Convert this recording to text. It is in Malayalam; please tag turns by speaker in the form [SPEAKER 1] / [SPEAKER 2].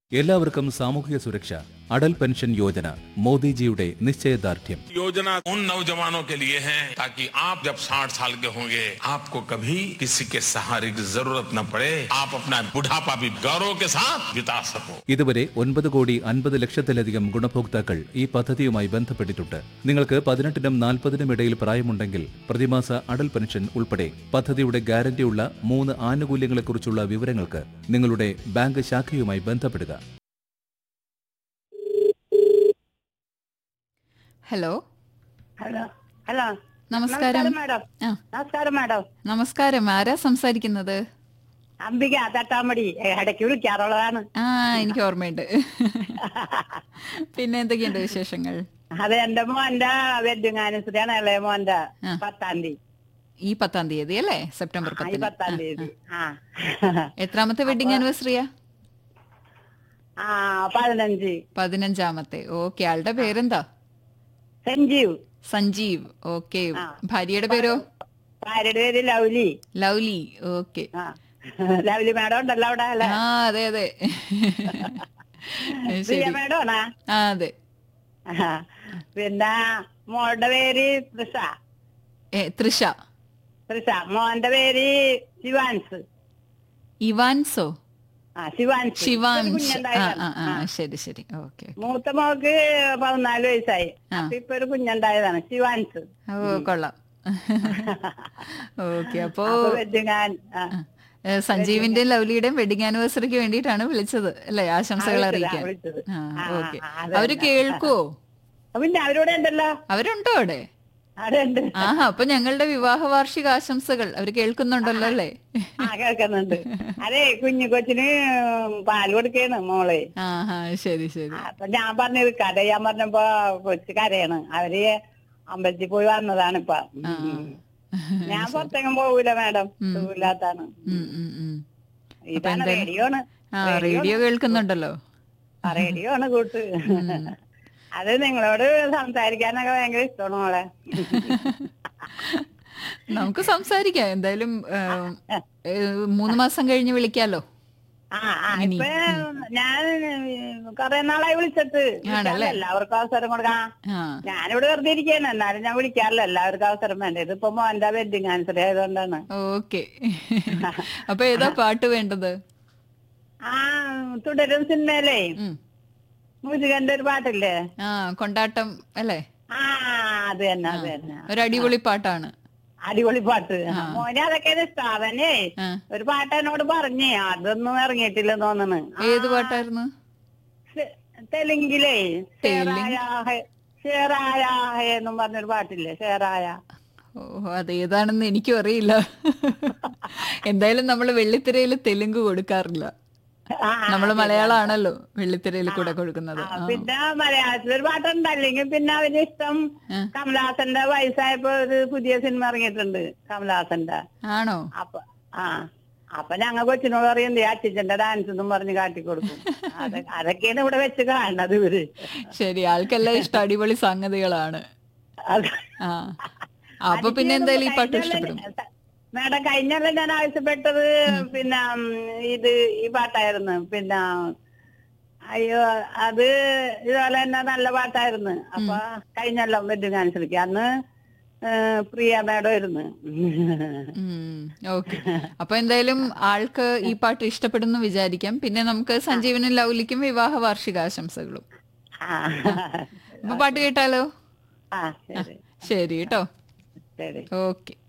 [SPEAKER 1] എല്ലാവർക്കും സാമൂഹിക സുരക്ഷ അടൽ പെൻഷൻ യോജന മോദിജിയുടെ നിശ്ചയദാർഢ്യം
[SPEAKER 2] योजना उन नौजवानों के लिए है ताकि आप जब 60 साल के होंगे आपको कभी किसी के सहारे की जरूरत न पड़े आप अपना बुढ़ापा भी गौरव के साथ बिता सको
[SPEAKER 1] ഇതുവരെ ഒൻപത് കോടി അൻപത് ലക്ഷത്തിലധികം ഗുണഭോക്താക്കൾ ഈ പദ്ധതിയുമായി ബന്ധപ്പെട്ടിട്ടുണ്ട് നിങ്ങൾക്ക് പതിനെട്ടിനും നാൽപ്പതിനും ഇടയിൽ പ്രായമുണ്ടെങ്കിൽ പ്രതിമാസ അടൽ പെൻഷൻ ഉൾപ്പെടെ പദ്ധതിയുടെ ഗ്യാരണ്ടിയുള്ള മൂന്ന് ആനുകൂല്യങ്ങളെക്കുറിച്ചുള്ള വിവരങ്ങൾക്ക് നിങ്ങളുടെ ബാങ്ക് ശാഖയുമായി ബന്ധപ്പെടുക
[SPEAKER 3] ഹലോ
[SPEAKER 4] ഹലോ ഹലോ
[SPEAKER 3] നമസ്കാരം
[SPEAKER 4] മാഡം
[SPEAKER 3] ആ
[SPEAKER 4] നമസ്കാരം മാഡം
[SPEAKER 3] നമസ്കാരം ആരാ സംസാരിക്കുന്നത്
[SPEAKER 4] അംബിക തട്ടാമടി ഏ, ഇടയ്ക്ക് വിളിക്കാറുള്ളതാണ്
[SPEAKER 3] ആ എനിക്ക് ഓർമ്മയുണ്ട് പിന്നെ എന്തൊക്കെയുണ്ട് വിശേഷങ്ങൾ
[SPEAKER 4] അത് എന്റെ മോന്റെ വെഡിങ് ആനിവേഴ്സറിയാണ് ഇളയ മോന്റെ
[SPEAKER 3] ആ.
[SPEAKER 4] പത്താം തീയതി
[SPEAKER 3] ഈ പത്താം തീയതി അല്ലേ സെപ്റ്റംബർ
[SPEAKER 4] ആ, ഈ
[SPEAKER 3] പത്തിന്
[SPEAKER 4] പത്താം
[SPEAKER 3] ആ,
[SPEAKER 4] തീയതി ആ
[SPEAKER 3] ആ. എത്രാമത്തെ വെഡിങ് ആനിവേഴ്സറിയാ
[SPEAKER 4] ആ പതിനഞ്ച്
[SPEAKER 3] പതിനഞ്ചാമത്തെ ഓക്കെ ആളുടെ പേരെന്താ
[SPEAKER 4] സഞ്ജീവ്
[SPEAKER 3] സഞ്ജീവ് ഓക്കെ
[SPEAKER 4] ആ.
[SPEAKER 3] ഭാര്യയുടെ പേരോ
[SPEAKER 4] ഭാര്യയുടെ പേര് ലൗലി
[SPEAKER 3] ലൗലി ഓക്കെ
[SPEAKER 4] ആ ലൗലി മാഡം ഉണ്ടല്ലോ അവിടെ അല്ലെ
[SPEAKER 3] ആ അതെ അതെ
[SPEAKER 4] പ്രിയ
[SPEAKER 3] ശരി
[SPEAKER 4] മാഡം ആണോ
[SPEAKER 3] ആ അതെ
[SPEAKER 4] ആ. പിന്നെ മോളുടെ പേര് തൃഷ
[SPEAKER 3] ഏ, തൃഷ
[SPEAKER 4] തൃഷ മോന്റെ പേര് ശിവാൻസ്
[SPEAKER 3] ഇവാൻസോ
[SPEAKER 4] ആ ശിവാൻസ് ഒരു
[SPEAKER 3] ശിവാൻഷ് ആ
[SPEAKER 4] കുഞ്ഞുണ്ടായതാണ്.
[SPEAKER 3] ആ ആ
[SPEAKER 4] ആ.
[SPEAKER 3] ശരി ശരി ഓക്കെ
[SPEAKER 4] മൂത്ത മോക്ക് പതിനാല് വയസ്സായി
[SPEAKER 3] ആ.
[SPEAKER 4] അപ്പൊ ഇപ്പൊ ഒരു കുഞ്ഞുണ്ടായതാണ് ശിവാൻസ്
[SPEAKER 3] ഓ കൊള്ളാം ഓക്കെ അപ്പോ
[SPEAKER 4] അപ്പൊ വെഡിങ്ങാൻ ആ.
[SPEAKER 3] ഏ, സഞ്ജീവിന്റെയും ലൗലിയുടെയും വെഡിങ് ആനിവേഴ്സറിക്ക് വേണ്ടിയിട്ടാണ് വിളിച്ചത് അല്ലേ ആശംസകൾ
[SPEAKER 4] ആ,
[SPEAKER 3] അറിയിക്കാൻ
[SPEAKER 4] വിളിച്ചത്.
[SPEAKER 3] ആ
[SPEAKER 4] ആ,
[SPEAKER 3] ഓക്കെ
[SPEAKER 4] ആ, അതെ,
[SPEAKER 3] അവര്
[SPEAKER 4] അതെ.
[SPEAKER 3] കേൾക്കുവോ
[SPEAKER 4] പിന്നെ അവരോട് ഉണ്ടല്ലോ
[SPEAKER 3] അവരുണ്ടോ അവിടെ
[SPEAKER 4] അവിടെ ഉണ്ട്
[SPEAKER 3] ആഹാ അപ്പൊ ഞങ്ങളുടെ വിവാഹ വാർഷിക ആശംസകൾ അവര് കേൾക്കുന്നുണ്ടല്ലോ അല്ലേ
[SPEAKER 4] ആ കേൾക്കുന്നുണ്ട് അതെ കുഞ്ഞു കൊച്ചിന് പാല് കൊടുക്കാണ് മോളെ
[SPEAKER 3] ആഹാ ശരി ശരി
[SPEAKER 4] അപ്പൊ ഞാൻ പറഞ്ഞത് കരയാൻ പറഞ്ഞപ്പോ കൊച്ചു കരയാണ് അവര് അമ്പലത്തിൽ പോയി വന്നതാണ് ഇപ്പൊ
[SPEAKER 3] ആ.
[SPEAKER 4] ഞാൻ പുറത്തെങ്ങും പോകൂല മാഡം സുഖമില്ലാത്താണ്
[SPEAKER 3] ഉം, ഉം, ഉം.
[SPEAKER 4] ഇതാണ് റേഡിയോ ആണ്
[SPEAKER 3] ആ റേഡിയോ കേൾക്കുന്നുണ്ടല്ലോ
[SPEAKER 4] ആ, റേഡിയോ ആണ് കൂട്ട് അത് നിങ്ങളോട് സംസാരിക്കാനൊക്കെ ഭയങ്കര ഇഷ്ടമാണ് മോളെ
[SPEAKER 3] നമുക്ക് സംസാരിക്കാം എന്തായാലും ഏ, ഏ, മൂന്ന് മാസം കഴിഞ്ഞ് വിളിക്കാലോ
[SPEAKER 4] ആ ആ ഇപ്പൊ ഞാൻ കൊറേ നാളായി വിളിച്ചിട്ട്
[SPEAKER 3] ആണല്ലേ?
[SPEAKER 4] എല്ലാവർക്കും അവസരം കൊടുക്കാം
[SPEAKER 3] ആ
[SPEAKER 4] ഞാനിവിടെ വെറുതെ ഇരിക്കുകയാണ് എന്നാലും ഞാൻ വിളിക്കാറില്ല എല്ലാവർക്കും അവസരം വേണ്ട ഇതിപ്പോ മോന്റെ വെഡിങ് ആനിവേഴ്സറി ആയതുകൊണ്ടാണ്
[SPEAKER 3] ഓക്കെ അപ്പൊ ഏതാ പാട്ട് വേണ്ടത്
[SPEAKER 4] ആ തുടരും സിനിമയിലേ
[SPEAKER 3] ഉം.
[SPEAKER 4] മുരുകന്റെ ഒരു പാട്ടില്ലേ
[SPEAKER 3] ആ കൊണ്ടാട്ടം അല്ലേ
[SPEAKER 4] ആ അത് തന്നെ അത് തന്നെ
[SPEAKER 3] ഒരു അടിപൊളി പാട്ടാണ്
[SPEAKER 4] അടിപൊളി പാട്ട് മോനെ അതൊക്കെ ഇഷ്ടം അവനെ
[SPEAKER 3] ആ.
[SPEAKER 4] ഒരു പാട്ട് എന്നോട് പറഞ്ഞേ അതൊന്നും ഇറങ്ങിയിട്ടില്ലെന്ന് തോന്നണ്
[SPEAKER 3] ഏത് പാട്ടായിരുന്നു
[SPEAKER 4] തെ- തെലുങ്കിലേ
[SPEAKER 3] തെലുങ്ക്?
[SPEAKER 4] ഷേറായ ഷേറായ എന്നും പറഞ്ഞൊരു പാട്ടില്ലേ ഷേറായ
[SPEAKER 3] ഓ അതേതാണെന്ന് എനിക്കും അറിയില്ല എന്തായാലും നമ്മൾ വെള്ളിത്തിരയിൽ തെലുങ്ക് കൊടുക്കാറില്ല
[SPEAKER 4] ആ,
[SPEAKER 3] നമ്മൾ മലയാളമാണല്ലോ വെള്ളിത്തിരയിൽ കൂടെ കൊടുക്കുന്നത്
[SPEAKER 4] ആ, പിന്നെ മലയാളത്തിലൊരു പാട്ടുണ്ട് അല്ലെങ്കിൽ പിന്നെ അവന് ഇഷ്ടം
[SPEAKER 3] ആ.
[SPEAKER 4] കമലഹാസന്റെ വയസ്സായപ്പോ ഒരു പുതിയ സിനിമ ഇറങ്ങിയിട്ടുണ്ട് കമലഹാസന്റെ
[SPEAKER 3] ആണോ
[SPEAKER 4] അപ്പൊ ആ അപ്പൊ ഞങ്ങൾ കൊച്ചിനോട് പറയും അച്ഛന്റെ ഡാൻസ് എന്നും പറഞ്ഞ് കാട്ടിക്കൊടുക്കും അത് അതൊക്കെയാണ് ഇവിടെ വെച്ച് കാണുന്നത് ഇവര്
[SPEAKER 3] ശരി ആൾക്കെല്ലാം ഇഷ്ടം അടിപൊളി സംഗതികളാണ്
[SPEAKER 4] അത്
[SPEAKER 3] ആ അപ്പൊ പിന്നെ എന്തായാലും ഈ പാട്ട് ഇഷ്ടപ്പെടും
[SPEAKER 4] മേഡം കഴിഞ്ഞല്ല ഞാൻ ആവശ്യപ്പെട്ടത് പിന്നെ ഉം, ഇത് ഈ പാട്ടായിരുന്നു പിന്നെ അയ്യോ അത് ഇതുപോലെ തന്നെ നല്ല പാട്ടായിരുന്നു അപ്പൊ കഴിഞ്ഞല്ലോ വെഡിങ് ആനിവേഴ്സറിക്ക് അന്ന് ഏ, പ്രിയ മേഡം ആയിരുന്നു
[SPEAKER 3] ഓക്കെ അപ്പൊ എന്തായാലും ആൾക്ക് ഈ പാട്ട് ഇഷ്ടപ്പെടുന്നു വിചാരിക്കാം പിന്നെ നമുക്ക് സഞ്ജീവനും ലൗലിക്കും വിവാഹ വാർഷികാശംസകളും
[SPEAKER 4] ആ
[SPEAKER 3] അപ്പൊ പാട്ട് കേട്ടാലോ
[SPEAKER 4] ആ ശരി
[SPEAKER 3] ശരി കേട്ടോ
[SPEAKER 4] ശരി
[SPEAKER 3] ഓക്കെ